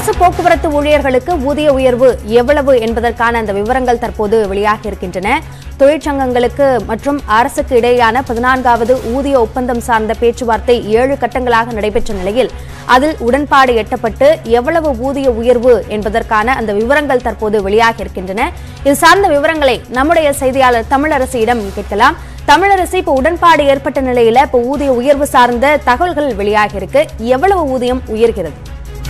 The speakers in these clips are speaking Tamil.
அரசு போக்குவரத்து ஊழியர்களுக்கு ஊதிய உயர்வு எவ்வளவு என்பதற்கான அந்த விவரங்கள் தற்போது வெளியாகி இருக்கின்றன தொழிற்சங்கங்களுக்கு மற்றும் அரசுக்கு இடையேயான பதினான்காவது ஊதிய ஒப்பந்தம் சார்ந்த பேச்சுவார்த்தை ஏழு கட்டங்களாக நடைபெற்ற நிலையில் அதில் உடன்பாடு எட்டப்பட்டு எவ்வளவு ஊதிய உயர்வு என்பதற்கான அந்த விவரங்கள் தற்போது வெளியாகி இருக்கின்றன இது சார்ந்த விவரங்களை நம்முடைய செய்தியாளர் தமிழரசியிடம் கேட்கலாம் தமிழரசு இப்ப உடன்பாடு ஏற்பட்ட நிலையில இப்ப ஊதிய உயர்வு சார்ந்த தகவல்கள் வெளியாகி இருக்கு எவ்வளவு ஊதியம் உயர்கிறது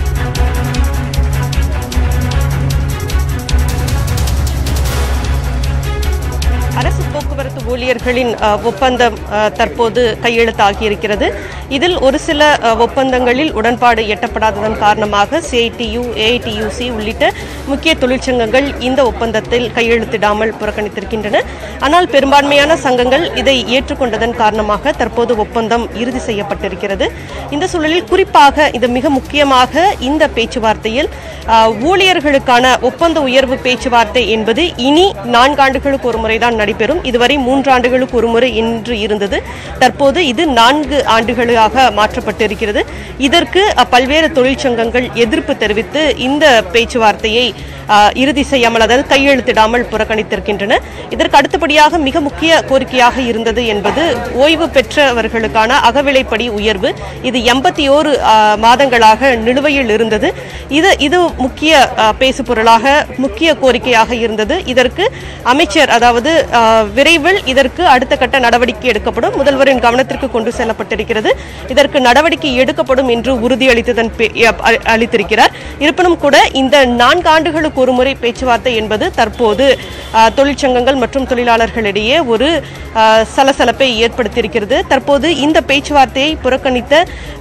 அரசு போக்குவரத்து ஊழியர்களின் அஹ், ஒப்பந்தம் அஹ், தற்போது கையெழுத்தாகி இருக்கிறது இதில் ஒரு சில அஹ், ஒப்பந்தங்களில் உடன்பாடு எட்டப்படாததன் காரணமாக சிஐடியு ஏஐடியூசி உள்ளிட்ட முக்கிய தொழிற்சங்கங்கள் இந்த ஒப்பந்தத்தில் கையெழுத்திடாமல் புறக்கணித்திருக்கின்றன ஆனால் பெரும்பான்மையான சங்கங்கள் இதை ஏற்றுக்கொண்டதன் காரணமாக தற்போது ஒப்பந்தம் இறுதி செய்யப்பட்டிருக்கிறது இந்த சூழலில் குறிப்பாக இது மிக முக்கியமாக இந்த பேச்சுவார்த்தையில் அஹ், ஊழியர்களுக்கான ஒப்பந்த உயர்வு பேச்சுவார்த்தை என்பது இனி நான்காண்டுகளுக்கு ஒரு முறைதான் நடைபெறும் இதுவரை மூன்றாண்டுகளுக்கு ஒரு முறை என்று இருந்தது தற்போது இது நான்கு ஆண்டுகளாக மாற்றப்பட்டிருக்கிறது இதற்கு அஹ், பல்வேறு தொழிற்சங்கங்கள் எதிர்ப்பு தெரிவித்து இந்த பேச்சுவார்த்தையை அஹ், இறுதி செய்யாமல் அதாவது கையெழுத்திடாமல் புறக்கணித்திருக்கின்றன இதற்கு அடுத்தபடியாக மிக முக்கிய கோரிக்கையாக இருந்தது என்பது ஓய்வு பெற்றவர்களுக்கான அகவிலைப்படி உயர்வு இது எண்பத்தி ஓரு மாதங்களாக நிலுவையில் இருந்தது இது இது முக்கிய அஹ், பேசு பொருளாக முக்கிய கோரிக்கையாக இருந்தது இதற்கு அமைச்சர் அதாவது அஹ், விரைவில் இதற்கு அடுத்த கட்ட நடவடிக்கை எடுக்கப்படும் முதல்வரின் கவனத்திற்கு கொண்டு செல்லப்பட்டிருக்கிறது இதற்கு நடவடிக்கை எடுக்கப்படும் என்று உறுதியளித்ததன் பே- அ- அளித்திருக்கிறார் இருப்பினும் கூட இந்த நான்கு ஆண்டுகளுக்கு ஒரு முறை பேச்சுவார்த்தை என்பது தற்போது அஹ், தொழிற்சங்கங்கள் மற்றும் தொழிலாளர்களிடையே ஒரு அஹ், சலசலப்பை ஏற்படுத்தியிருக்கிறது தற்போது இந்த பேச்சுவார்த்தையை புறக்கணித்த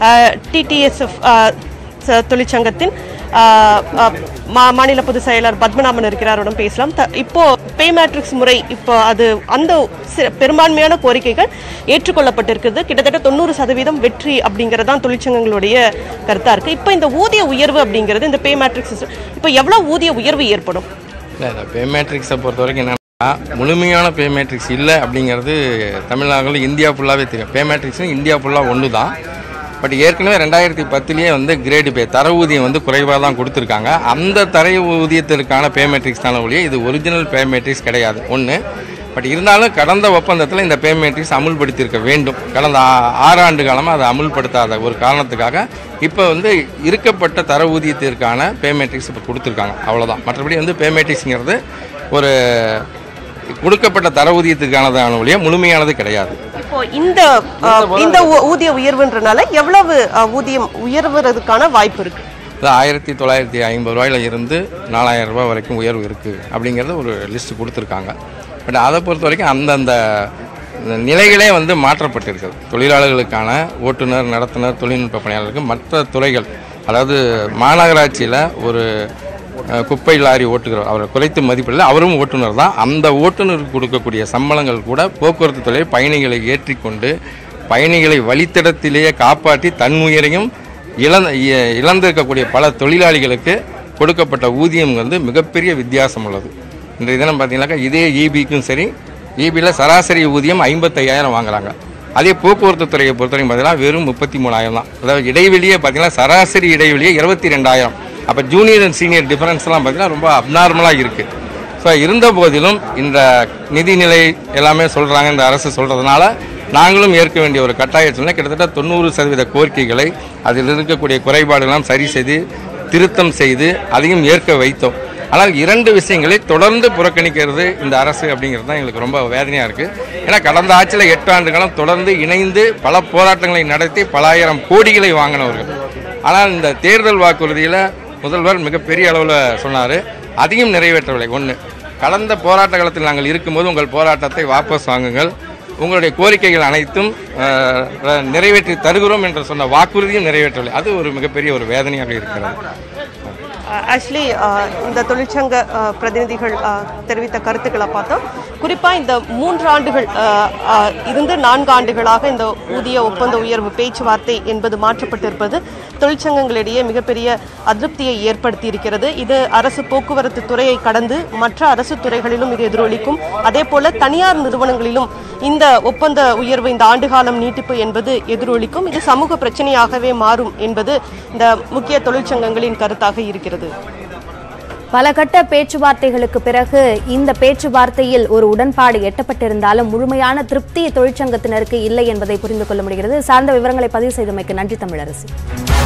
டிடிஎஸ்எஃப் தொழிற்சங்கத்தின் அஹ், அஹ், மா- மாநில பொதுச் செயலர் பத்மநாபன் இருக்கிறார் அவரிடம் பேசலாம் த- இப்போ பே மேட்ரிக்ஸ் முறை இப்போ அது அந்த சி- பெரும்பான்மையான கோரிக்கைகள் ஏற்றுக்கொள்ளப்பட்டிருக்குது கிட்டத்தட்ட தொண்ணூறு சதவீதம் வெற்றி அப்படிங்கிறது தான் தொழிற்சங்கங்களுடைய கருத்தா இருக்கு இப்போ இந்த ஊதிய உயர்வு அப்படிங்கிறது இந்த பே மேட்ரிக்ஸ் சிஸ்டம் இப்போ எவ்வளவு ஊதிய உயர்வு ஏற்படும் இல்லை இந்த பே மேட்ரிக்ஸை பொறுத்த வரைக்கும் என்னன்னா முழுமையான பே மேட்ரிக்ஸ் இல்லை அப்படிங்கிறது தமிழ்நாடுல இந்தியா ஃபுல்லாகவே தெரியும் பே மேட்ரிக்ஸ் இந்தியா ஃபுல்லாக ஒன்று தான் பட் ஏற்கனவே ரெண்டாயிரத்தி பத்துலேயே வந்து கிரேடு பே தர ஊதியம் வந்து குறைவாக தான் கொடுத்துருக்காங்க அந்த தர ஊதியத்திற்கான பே மேட்ரிக்ஸ் தானே ஒழிய இது ஒரிஜினல் பே மேட்ரிக்ஸ் கிடையாது ஒன்று பட் இருந்தாலும் கடந்த ஒப்பந்தத்தில் இந்த பே மேட்ரிக்ஸ் அமுல்படுத்தியிருக்க வேண்டும் கடந்த ஆ- ஆறு ஆண்டு காலமாக அதை அமுல்படுத்தாத ஒரு காரணத்துக்காக இப்போ வந்து இருக்கப்பட்ட தர ஊதியத்திற்கான பே மேட்ரிக்ஸ் இப்போ கொடுத்துருக்காங்க அவ்வளோதான் மற்றபடி வந்து பே மேட்ரிக்ஸுங்கிறது ஒரு கொடுக்கப்பட்ட தர ஊதியத்துக்கானதான ஒழிய முழுமையானது கிடையாது இப்போ இந்த அஹ், இந்த ஊ- ஊதிய உயர்வுன்றனால எவ்வளவு அஹ், ஊதியம் உயர்வதற்கான வாய்ப்பு இருக்கு இது ஆயிரத்தி தொள்ளாயிரத்தி ஐம்பது ரூபாயில இருந்து நாலாயிரம் ரூபாய் வரைக்கும் உயர்வு இருக்குது அப்படிங்கிறது ஒரு லிஸ்ட் கொடுத்துருக்காங்க பட் அதை பொறுத்த வரைக்கும் அந்தந்த நிலைகளே வந்து மாற்றப்பட்டிருக்குது தொழிலாளர்களுக்கான ஓட்டுநர் நடத்துனர் தொழில்நுட்ப பணியாளர்களுக்கு மற்ற துறைகள் அதாவது மாநகராட்சியில் ஒரு அஹ், குப்பை லாரி ஓட்டுகிறவர் அவரை குறைத்து மதிப்பில்லை அவரும் ஓட்டுநர் தான் அந்த ஓட்டுநருக்கு கொடுக்கக்கூடிய சம்பளங்கள் கூட போக்குவரத்து துறை பயணிகளை ஏற்றிக்கொண்டு பயணிகளை வழித்தடத்திலேயே காப்பாற்றி தன் உயிரையும் இழந்த இ- இழந்திருக்கக்கூடிய பல தொழிலாளிகளுக்கு கொடுக்கப்பட்ட ஊதியம் வந்து மிகப்பெரிய வித்தியாசம் உள்ளது இன்றைய தினம் பார்த்தீங்கன்னாக்கா இதே ஈபிக்கும் சரி ஈபியில் சராசரி ஊதியம் ஐம்பத்தையாயிரம் வாங்குறாங்க அதே போக்குவரத்து துறையை பொறுத்தவரைக்கும் பார்த்தீங்கன்னா வெறும் முப்பத்தி மூணாயிரம் தான் அதாவது இடைவெளியே பார்த்தீங்கன்னா சராசரி இடைவெளியே இருபத்தி ரெண்டாயிரம் அப்போ ஜூனியர் அண்ட் சீனியர் டிஃபரன்ஸ்லாம் பார்த்தீங்கன்னா ரொம்ப அப்நார்மலாக இருக்குது ஸோ இருந்த போதிலும் இந்த நிதிநிலை எல்லாமே சொல்கிறாங்க இந்த அரசு சொல்கிறதுனால நாங்களும் ஏற்க வேண்டிய ஒரு கட்டாய சூழ்நிலை கிட்டத்தட்ட தொண்ணூறு சதவீத கோரிக்கைகளை அதில் இருக்கக்கூடிய குறைபாடுகள்லாம் சரி செய்து திருத்தம் செய்து அதையும் ஏற்க வைத்தோம் ஆனால் இரண்டு விஷயங்களை தொடர்ந்து புறக்கணிக்கிறது இந்த அரசு அப்படிங்கிறது தான் எங்களுக்கு ரொம்ப வேதனையாக இருக்குது ஏன்னா கடந்த ஆட்சியில் எட்டு ஆண்டு காலம் தொடர்ந்து இணைந்து பல போராட்டங்களை நடத்தி பல ஆயிரம் கோடிகளை வாங்கினவர்கள் ஆனால் இந்த தேர்தல் வாக்குறுதியில் முதல்வர் மிகப்பெரிய அளவில் சொன்னார் அதையும் நிறைவேற்றவில்லை ஒன்று கடந்த போராட்ட காலத்தில் நாங்கள் இருக்கும்போது உங்கள் போராட்டத்தை வாபஸ் வாங்குங்கள் உங்களுடைய கோரிக்கைகள் அனைத்தும் அஹ், நிறைவேற்றி தருகிறோம் என்று சொன்ன வாக்குறுதியும் நிறைவேற்றவில்லை அது ஒரு மிகப்பெரிய ஒரு வேதனையாக இருக்கிறது ஆக்சுவலி இந்த தொழிற்சங்க அஹ், பிரதிநிதிகள் அஹ், தெரிவித்த கருத்துக்களை பார்த்தோம் குறிப்பாக இந்த மூன்று ஆண்டுகள் அஹ், அஹ், இருந்து நான்கு ஆண்டுகளாக இந்த ஊதிய ஒப்பந்த உயர்வு பேச்சுவார்த்தை என்பது மாற்றப்பட்டிருப்பது தொழிற்சங்கங்களிடையே மிகப்பெரிய அதிருப்தியை ஏற்படுத்தி இருக்கிறது இது அரசு போக்குவரத்து துறையை கடந்து மற்ற அரசு துறைகளிலும் இது எதிரொலிக்கும் அதே போல தனியார் நிறுவனங்களிலும் இந்த ஒப்பந்த உயர்வு இந்த ஆண்டுகாலம் நீட்டிப்பு என்பது எதிரொலிக்கும் இது சமூக பிரச்சனையாகவே மாறும் என்பது இந்த முக்கிய தொழிற்சங்கங்களின் கருத்தாக இருக்கிறது பல கட்ட பேச்சுவார்த்தைகளுக்கு பிறகு இந்த பேச்சுவார்த்தையில் ஒரு உடன்பாடு எட்டப்பட்டிருந்தாலும் முழுமையான திருப்தி தொழிற்சங்கத்தினருக்கு இல்லை என்பதை புரிந்து கொள்ள முடிகிறது சார்ந்த விவரங்களை பதிவு செய்தமைக்கு நன்றி தமிழரசி